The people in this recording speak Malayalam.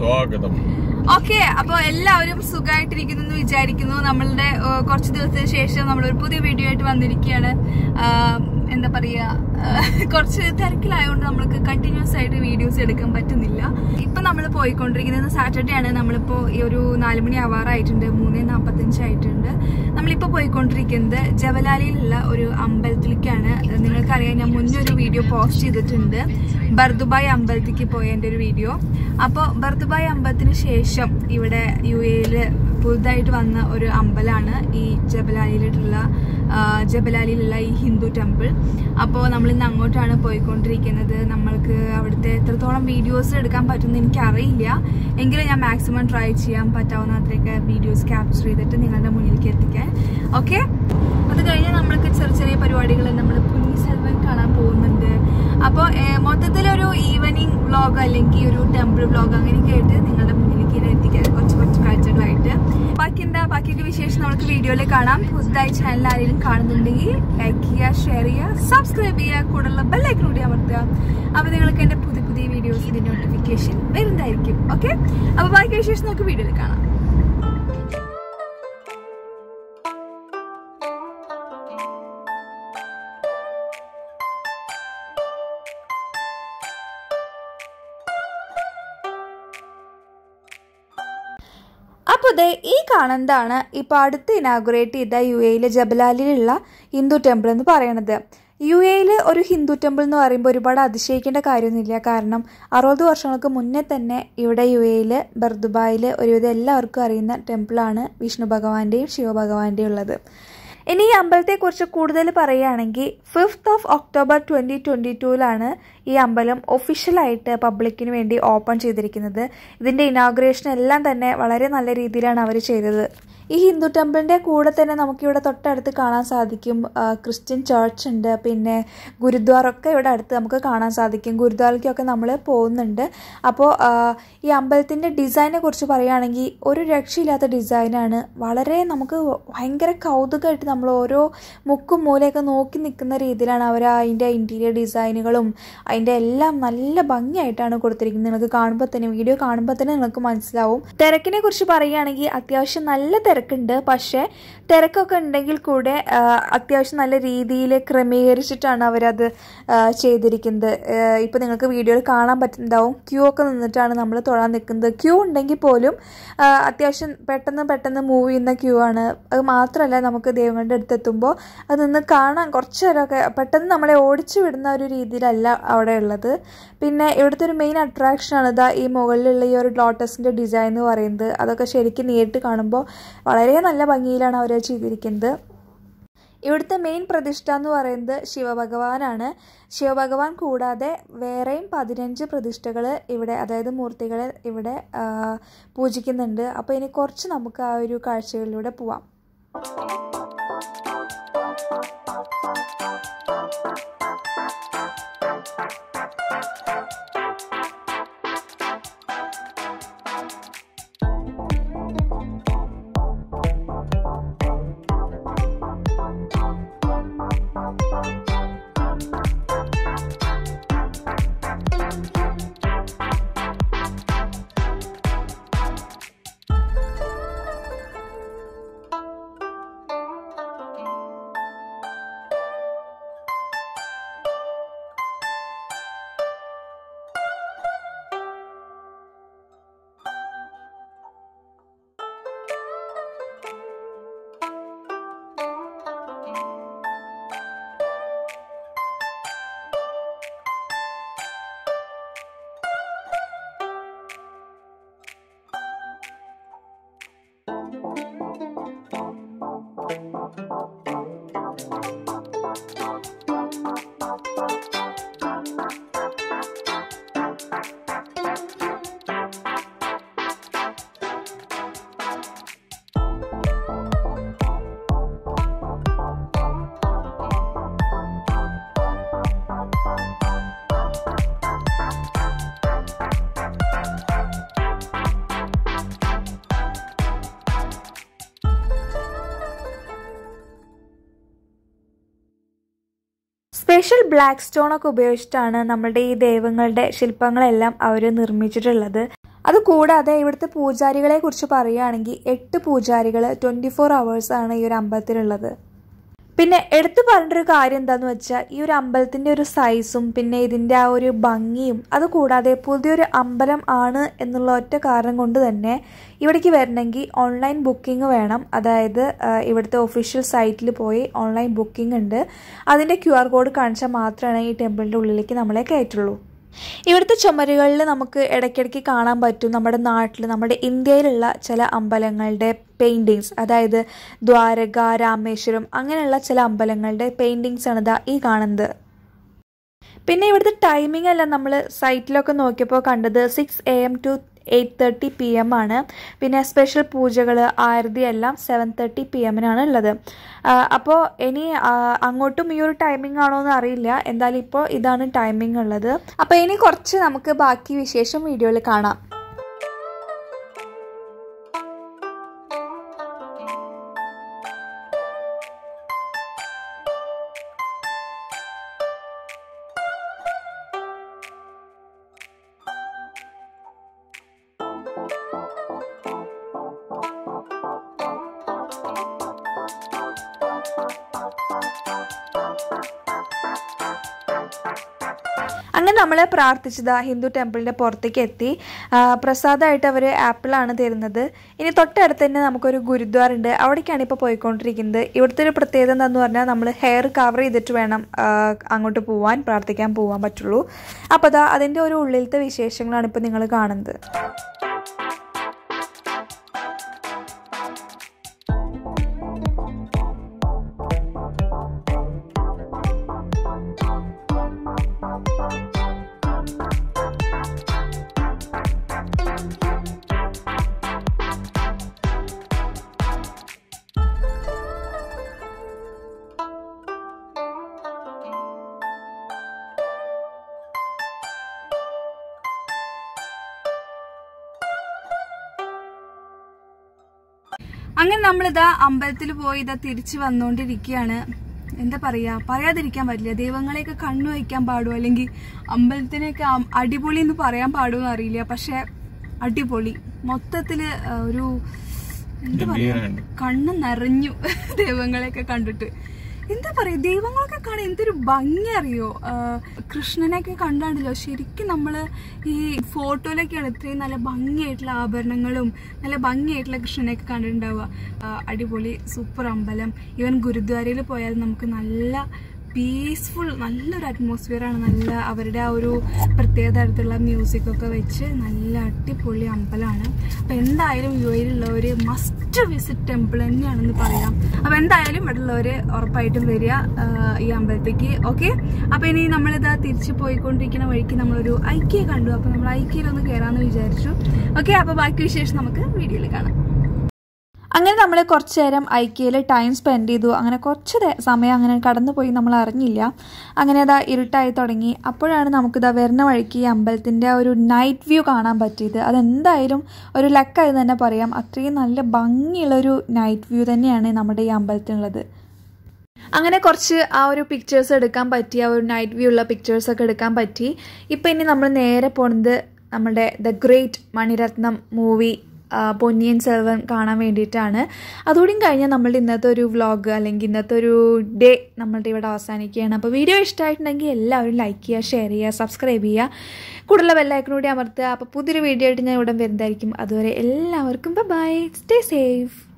സ്വാഗതം ഓക്കെ അപ്പൊ എല്ലാവരും സുഖമായിട്ടിരിക്കുന്നു എന്ന് വിചാരിക്കുന്നു നമ്മളുടെ ഏഹ്, കുറച്ച് ദിവസത്തിന് ശേഷം നമ്മൾ ഒരു പുതിയ വീഡിയോ ആയിട്ട് വന്നിരിക്കുകയാണ് ആഹ്, എന്താ പറയാ ആഹ്, കുറച്ച് തിരക്കിലായതുകൊണ്ട് നമ്മൾക്ക് കണ്ടിന്യൂസ് ആയിട്ട് വീഡിയോസ് എടുക്കാൻ പറ്റുന്നില്ല ഇപ്പൊ നമ്മൾ പോയിക്കൊണ്ടിരിക്കുന്നത് സാറ്റർഡേ ആണ് നമ്മളിപ്പോ ഈ ഒരു നാലുമണി ആവാറായിട്ടുണ്ട് മൂന്ന് നാപ്പത്തഞ്ച് ആയിട്ടുണ്ട് നമ്മളിപ്പോ പോയിക്കൊണ്ടിരിക്കുന്നത് ജവലാലിയിലുള്ള ഒരു അമ്പലത്തിലേക്കാണ് നിങ്ങൾക്കറിയാം ഞാൻ മുന്നേ ഒരു വീഡിയോ പോസ്റ്റ് ചെയ്തിട്ടുണ്ട് ബർദുബായ് അമ്പലത്തിലേക്ക് പോയതിന്റെ ഒരു വീഡിയോ അപ്പോൾ ബർദുബായ് അമ്പലത്തിന് ശേഷം ഇവിടെ യു എയില് പുതുതായിട്ട് വന്ന ഒരു അമ്പലമാണ് ഈ ജബലാലിയിലുള്ള ആ, ജബലാലിയിലുള്ള ഈ ഹിന്ദു ടെമ്പിൾ അപ്പോൾ നമ്മൾ ഇന്ന് അങ്ങോട്ടാണ് പോയിക്കൊണ്ടിരിക്കുന്നത് നമ്മൾക്ക് അവിടുത്തെ എത്രത്തോളം വീഡിയോസ് എടുക്കാൻ പറ്റുമെന്ന് എനിക്കറിയില്ല എങ്കിലും ഞാൻ മാക്സിമം ട്രൈ ചെയ്യാൻ പറ്റാവുന്ന അത്രയൊക്കെ വീഡിയോസ് ക്യാപ്ചർ ചെയ്തിട്ട് നിങ്ങളുടെ മുന്നിലേക്ക് എത്തിക്കാൻ ഓക്കെ അത് കഴിഞ്ഞ് നമ്മൾക്ക് ചെറിയ ചെറിയ പരിപാടികൾ നമ്മൾ പുന്നി സെൽവൻ കാണാൻ പോകുന്നുണ്ട് അപ്പോൾ മൊത്തത്തിലൊരു ഈവനിങ് വ്ളോഗ് അല്ലെങ്കിൽ ഒരു ടെമ്പിൾ വ്ളോഗ് അങ്ങനെയൊക്കെ ആയിട്ട് നിങ്ങളുടെ മുന്നിലേക്ക് ഇങ്ങനെ എത്തിക്കാൻ കുറച്ച് കുറച്ച് കാഴ്ചകളായിട്ട് ബാക്കി എന്താ ബാക്കിയൊക്കെ വിശേഷം നമുക്ക് വീഡിയോയിൽ കാണാം പുതുതായി ചാനൽ ആരെങ്കിലും കാണുന്നുണ്ടെങ്കിൽ ലൈക്ക് ചെയ്യുക ഷെയർ ചെയ്യുക സബ്സ്ക്രൈബ് ചെയ്യുക കൂടുതലുള്ള ബെല്ലൈക്കൺ കൂടി അമർത്തുക അപ്പോൾ നിങ്ങൾക്ക് എൻ്റെ പുതിയ പുതിയ വീഡിയോസിൻ്റെ നോട്ടിഫിക്കേഷൻ വരുന്നതായിരിക്കും ഓക്കെ അപ്പോൾ ബാക്കി വിശേഷം നമുക്ക് വീഡിയോയിൽ കാണാം അപ്പോൾ ദേ ഈ കാണുന്നതാണ് ഇപ്പോൾ അടുത്ത് ഇനാഗുറേറ്റ് ചെയ്ത യു എയിലെ ജബലാലിലുള്ള ഹിന്ദു ടെമ്പിൾ എന്ന് പറയുന്നത് യു എയിൽ ഒരു ഹിന്ദു ടെമ്പിൾ എന്ന് പറയുമ്പോൾ ഒരുപാട് അതിശയിക്കേണ്ട കാര്യമൊന്നുമില്ല കാരണം അറുപത് വർഷങ്ങൾക്ക് മുന്നേ തന്നെ ഇവിടെ യു എയിൽ ബർദുബായിൽ ഒരുവിധം എല്ലാവർക്കും അറിയുന്ന ടെമ്പിളാണ് വിഷ്ണു ഭഗവാന്റെയും ശിവഭഗവാന്റെയും ഉള്ളത് ഇനി ഈ അമ്പലത്തെക്കുറിച്ച് കൂടുതൽ പറയുകയാണെങ്കിൽ fifth of October twenty twenty ടൂവിലാണ് ഈ അമ്പലം ഒഫീഷ്യലായിട്ട് പബ്ലിക്കിന് വേണ്ടി ഓപ്പൺ ചെയ്തിരിക്കുന്നത് ഇതിൻ്റെ ഇനാഗ്രേഷൻ എല്ലാം തന്നെ വളരെ നല്ല രീതിയിലാണ് അവർ ചെയ്തത് ഈ ഹിന്ദു ടെമ്പിളിൻ്റെ കൂടെ തന്നെ നമുക്കിവിടെ തൊട്ടടുത്ത് കാണാൻ സാധിക്കും ആ, ക്രിസ്ത്യൻ ചർച്ച് ഉണ്ട് പിന്നെ ഗുരുദ്വാര ഒക്കെ ഇവിടെ അടുത്ത് നമുക്ക് കാണാൻ സാധിക്കും ഗുരുദ്വാരയ്ക്കൊക്കെ നമ്മൾ പോകുന്നുണ്ട് അപ്പോൾ ആ, ഈ അമ്പലത്തിൻ്റെ ഡിസൈനെ കുറിച്ച് പറയുകയാണെങ്കിൽ ഒരു രക്ഷയില്ലാത്ത ഡിസൈനാണ് വളരെ നമുക്ക് ഭയങ്കര കൗതുകമായിട്ട് നമ്മൾ ഓരോ മുക്കും മൂലയൊക്കെ നോക്കി നിൽക്കുന്ന രീതിയിലാണ് അവർ അതിൻ്റെ ഇൻറ്റീരിയർ ഡിസൈനുകളും അതിൻ്റെ എല്ലാം നല്ല ഭംഗിയായിട്ടാണ് കൊടുത്തിരിക്കുന്നത് നിങ്ങൾക്ക് കാണുമ്പോൾ തന്നെ വീഡിയോ കാണുമ്പോൾ തന്നെ നിങ്ങൾക്ക് മനസ്സിലാവും തിരക്കിനെ കുറിച്ച് പറയുകയാണെങ്കിൽ അത്യാവശ്യം നല്ല തിരക്കുണ്ട് പക്ഷേ തിരക്കൊക്കെ ഉണ്ടെങ്കിൽ കൂടെ ആ, അത്യാവശ്യം നല്ല രീതിയിൽ ക്രമീകരിച്ചിട്ടാണ് അവരത് ആ, ചെയ്തിരിക്കുന്നത് ഇപ്പോൾ നിങ്ങൾക്ക് വീഡിയോയിൽ കാണാൻ പറ്റുന്നുണ്ടാവും ക്യൂ ഒക്കെ നിന്നിട്ടാണ് നമ്മൾ തൊഴാൻ നിൽക്കുന്നത് ക്യൂ ഉണ്ടെങ്കിൽ പോലും ആ, അത്യാവശ്യം പെട്ടെന്ന് പെട്ടെന്ന് മൂവ് ചെയ്യുന്ന ക്യൂ ആണ് അത് മാത്രമല്ല നമുക്ക് ദൈവങ്ങളുടെ അടുത്തെത്തുമ്പോൾ അത് നിന്ന് കാണാൻ കുറച്ച് നേരമൊക്കെ പെട്ടെന്ന് നമ്മളെ ഓടിച്ചു വിടുന്ന ഒരു രീതിയിലല്ല അവിടെ ഉള്ളത് പിന്നെ ഇവിടുത്തെ ഒരു മെയിൻ അട്രാക്ഷനാണ് ഇതാ ഈ മുകളിലുള്ള ഈ ഒരു ലോട്ടസിൻ്റെ ഡിസൈൻ എന്ന് പറയുന്നത് അതൊക്കെ ശരിക്കും നേരിട്ട് കാണുമ്പോൾ വളരെ നല്ല ഭംഗിയിലാണ് അവർ ചെയ്തിരിക്കുന്നത് ഇവിടുത്തെ മെയിൻ പ്രതിഷ്ഠ എന്ന് പറയുന്നത് ശിവഭഗവാനാണ് ശിവഭഗവാൻ കൂടാതെ വേറെയും പതിനഞ്ച് പ്രതിഷ്ഠകൾ ഇവിടെ അതായത് മൂർത്തികളെ ഇവിടെ ആ, പൂജിക്കുന്നുണ്ട് അപ്പോൾ ഇനി കുറച്ച് നമുക്ക് ആ ഒരു കാഴ്ചകളിലൂടെ പോവാം സ്പെഷ്യൽ ബ്ലാക്ക് സ്റ്റോൺ ഒക്കെ ഉപയോഗിച്ചിട്ടാണ് നമ്മളുടെ ഈ ദൈവങ്ങളുടെ ശില്പങ്ങളെല്ലാം അവർ നിർമ്മിച്ചിട്ടുള്ളത് അതുകൂടാതെ ഇവിടുത്തെ പൂജാരികളെ കുറിച്ച് പറയുകയാണെങ്കിൽ എട്ട് പൂജാരികൾ ട്വൻറ്റി ഫോർ ആണ് ഈ ഒരു അമ്പലത്തിലുള്ളത് പിന്നെ എടുത്തു പറഞ്ഞൊരു കാര്യം എന്താന്ന് വെച്ചാൽ ഈ ഒരു അമ്പലത്തിൻ്റെ ഒരു സൈസും പിന്നെ ഇതിൻ്റെ ആ ഒരു ഭംഗിയും അതുകൂടാതെ പുതിയൊരു അമ്പലം ആണ് എന്നുള്ള ഒറ്റ കാരണം കൊണ്ട് തന്നെ ഇവിടേക്ക് വരണമെങ്കിൽ ഓൺലൈൻ ബുക്കിംഗ് വേണം അതായത് ആ, ഇവിടുത്തെ ഒഫീഷ്യൽ സൈറ്റിൽ പോയി ഓൺലൈൻ ബുക്കിംഗ് ഉണ്ട് അതിൻ്റെ ക്യു ആർ കോഡ് കാണിച്ചാൽ മാത്രമാണ് ഈ ടെമ്പിളിൻ്റെ ഉള്ളിലേക്ക് നമ്മളെ കയറ്റുള്ളൂ ഇവിടുത്തെ ചുമരുകളിൽ നമുക്ക് ഇടയ്ക്കിടയ്ക്ക് കാണാൻ പറ്റും നമ്മുടെ നാട്ടിൽ നമ്മുടെ ഇന്ത്യയിലുള്ള ചില അമ്പലങ്ങളുടെ പെയിൻറ്റിങ്സ് അതായത് ദ്വാരക രാമേശ്വരം അങ്ങനെയുള്ള ചില അമ്പലങ്ങളുടെ പെയിൻറ്റിങ്സ് ആണ് ഇതാ ഈ കാണുന്നത് പിന്നെ ഇവിടുത്തെ ടൈമിംഗ് എല്ലാം നമ്മൾ സൈറ്റിലൊക്കെ നോക്കിയപ്പോൾ കണ്ടത് six A M to eight thirty P M ആണ് പിന്നെ സ്പെഷ്യൽ പൂജകൾ ആരതി എല്ലാം സെവൻ തേർട്ടി പി എമ്മിനാണ് ഉള്ളത് അപ്പോൾ ഇനി ആ, അങ്ങോട്ടും ഈ ഒരു ടൈമിംഗ് ആണോ എന്ന് അറിയില്ല എന്തായാലും ഇപ്പോൾ ഇതാണ് ടൈമിംഗ് ഉള്ളത് അപ്പോൾ ഇനി കുറച്ച് നമുക്ക് ബാക്കി വിശേഷം വീഡിയോയിൽ കാണാം അങ്ങനെ നമ്മൾ പ്രാർത്ഥിച്ചത് ഹിന്ദു ടെമ്പിളിൻ്റെ പുറത്തേക്ക് എത്തി ആ, പ്രസാദമായിട്ട് അവർ ആപ്പിളാണ് തരുന്നത് ഇനി തൊട്ടടുത്ത് തന്നെ നമുക്കൊരു ഗുരുദ്വാർ ഉണ്ട് അവിടേക്കാണ് ഇപ്പോൾ പോയിക്കൊണ്ടിരിക്കുന്നത് ഇവിടുത്തെ ഒരു പ്രത്യേകത എന്താന്ന് പറഞ്ഞാൽ നമ്മൾ ഹെയർ കവർ ചെയ്തിട്ട് വേണം ആ, അങ്ങോട്ട് പോവാൻ പ്രാർത്ഥിക്കാൻ പോകാൻ പറ്റുള്ളൂ അപ്പോൾ അതാ അതിൻ്റെ ഒരു ഉള്ളിലത്തെ വിശേഷങ്ങളാണ് ഇപ്പോൾ നിങ്ങൾ കാണുന്നത് അങ്ങനെ നമ്മളിതാ അമ്പലത്തിൽ പോയി ഇതാ തിരിച്ചു വന്നുകൊണ്ടിരിക്കുകയാണ് എന്താ പറയാ പറയാതിരിക്കാൻ പറ്റില്ല ദൈവങ്ങളെയൊക്കെ കണ്ണു വയ്ക്കാൻ പാടുമോ അല്ലെങ്കിൽ അമ്പലത്തിനെയൊക്കെ അം- അടിപൊളി എന്ന് പറയാൻ പാടുമോ അറിയില്ല പക്ഷെ അടിപൊളി മൊത്തത്തില് ആ, ഒരു എന്താ പറയാ കണ്ണ് നിറഞ്ഞു ദൈവങ്ങളെയൊക്കെ കണ്ടിട്ട് എന്താ പറയാ ദൈവങ്ങളൊക്കെ കാണാൻ എന്തൊരു ഭംഗി അറിയോ ആ, കൃഷ്ണനെയൊക്കെ കണ്ടാണ്ടല്ലോ ശരിക്കും നമ്മള് ഈ ഫോട്ടോയിലൊക്കെയാണ് ഇത്രയും നല്ല ഭംഗിയായിട്ടുള്ള ആഭരണങ്ങളും നല്ല ഭംഗിയായിട്ടുള്ള കൃഷ്ണനെയൊക്കെ കണ്ടിട്ടുണ്ടാവുക ആ, അടിപൊളി സൂപ്പർ അമ്പലം ഈവൻ ഗുരുദ്വാരയിൽ പോയാൽ നമുക്ക് നല്ല പീസ്ഫുൾ നല്ലൊരു അറ്റ്മോസ്ഫിയർ ആണ് നല്ല അവരുടെ ആ ഒരു പ്രത്യേക തരത്തിലുള്ള മ്യൂസിക് ഒക്കെ വെച്ച് നല്ല അടിപൊളി അമ്പലമാണ് അപ്പൊ എന്തായാലും യു എയിലുള്ളവർ മസ്റ്റ് വിസിറ്റ് ടെമ്പിൾ തന്നെയാണെന്ന് പറയാം അപ്പൊ എന്തായാലും ഇവിടെ ഉള്ളവര് ഉറപ്പായിട്ടും വരിക ആ, ഈ അമ്പലത്തേക്ക് ഓക്കെ അപ്പൊ ഇനി നമ്മളിതാ തിരിച്ചു പോയിക്കൊണ്ടിരിക്കുന്ന വഴിക്ക് നമ്മളൊരു ഐക്യ കണ്ടു അപ്പൊ നമ്മൾ ഐക്യയിലൊന്ന് കയറാന്ന് വിചാരിച്ചു ഓക്കെ അപ്പൊ ബാക്കി വിശേഷം നമുക്ക് വീഡിയോയിൽ കാണാം അങ്ങനെ നമ്മൾ കുറച്ച് നേരം ഐക്യയിൽ ടൈം സ്പെൻഡ് ചെയ്തു അങ്ങനെ കുറച്ച് ദേ- സമയം അങ്ങനെ കടന്നുപോയി നമ്മൾ അറിഞ്ഞില്ല അങ്ങനെ അതാ ഇരുട്ടായി തുടങ്ങി അപ്പോഴാണ് നമുക്കിതാ വരുന്ന വഴിക്ക് ഈ അമ്പലത്തിൻ്റെ ഒരു നൈറ്റ് വ്യൂ കാണാൻ പറ്റിയത് അതെന്തായാലും ഒരു ലക്കായി തന്നെ പറയാം അത്രയും നല്ല ഭംഗിയുള്ളൊരു നൈറ്റ് വ്യൂ തന്നെയാണ് നമ്മുടെ ഈ അമ്പലത്തിനുള്ളത് അങ്ങനെ കുറച്ച് ആ ഒരു പിക്ചേഴ്സ് എടുക്കാൻ പറ്റി ആ ഒരു നൈറ്റ് വ്യൂ ഉള്ള പിക്ചേഴ്സ് ഒക്കെ എടുക്കാൻ പറ്റി ഇപ്പം ഇനി നമ്മൾ നേരെ പോണത് നമ്മുടെ the great Maniratnam movie Ponniyin Selvan കാണാൻ വേണ്ടിയിട്ടാണ് അതുകൂടിയും കഴിഞ്ഞാൽ നമ്മളുടെ ഇന്നത്തെ ഒരു വ്ളോഗ് അല്ലെങ്കിൽ ഇന്നത്തെ ഒരു ഡേ നമ്മളുടെ ഇവിടെ അവസാനിക്കുകയാണ് അപ്പോൾ വീഡിയോ ഇഷ്ടമായിട്ടുണ്ടെങ്കിൽ എല്ലാവരും ലൈക്ക് ചെയ്യുക ഷെയർ ചെയ്യുക സബ്സ്ക്രൈബ് ചെയ്യുക കൂടുതൽ ബെല്ലൈക്കനൂടി അമർത്തുക അപ്പോൾ പുതിയൊരു വീഡിയോ ആയിട്ട് ഞാൻ ഇവിടെ വരുന്നതായിരിക്കും അതുവരെ എല്ലാവർക്കും ബൈ സ്റ്റേ സേഫ്